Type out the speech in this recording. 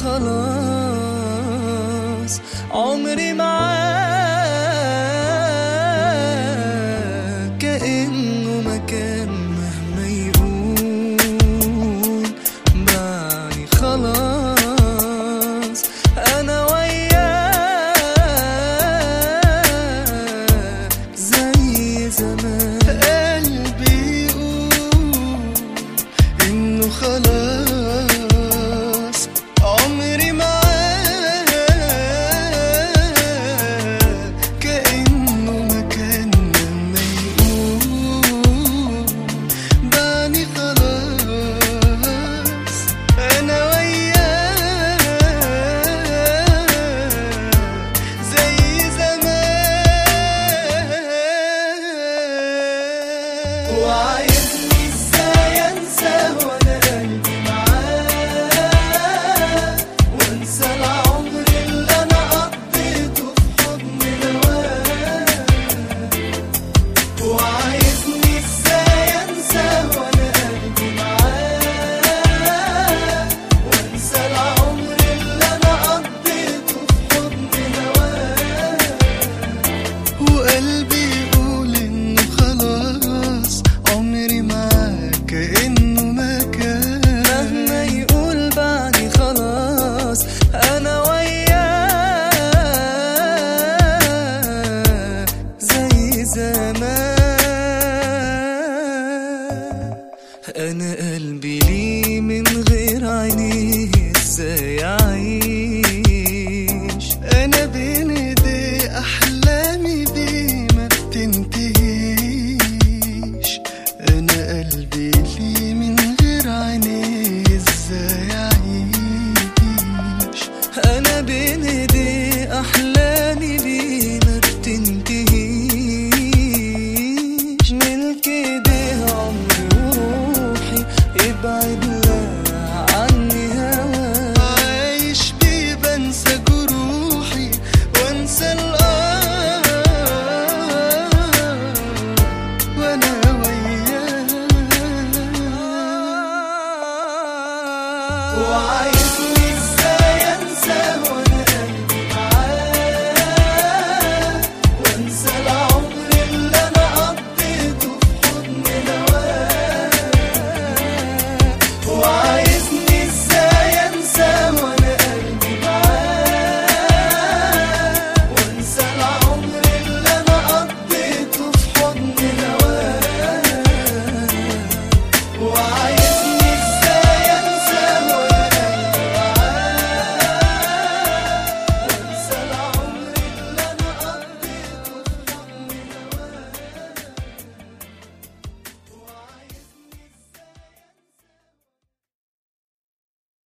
خلاص عمري معاك كأنه مكان مهما يقول باعني خلاص أنا وياك زي زمان قلبي يقول انه خلاص عمري معاك كأنه مكان لما يقول بعني خلاص انا وياك زي زمان وعايزني ازاي انسى وانا قلبي معاك وانسى العمر اللي انا قضيته في حضن هواك وعايزني ازاي انسى وانا قلبي معاك وانسى العمر اللي انا قضيته في حضن هواك وقلبي يقول انه خلاص عمري معاك كأنه مكان مهما يقول بعدي خلاص انا وياك زي زمان انا قلبي ليه من غير عينيه ازاي اعيش انا بين ايدي احلامي دي ما بتنتهيش انا قلبي ليه من غير عينيه ازاي اعيش انا بين ايدي احلامي بيه ما بتنتهيش ملك ايديه عمري وروحي ابعد لا عني هواك عايش بيه بنسى جروحي وانسى الآه وانا وياك وعايز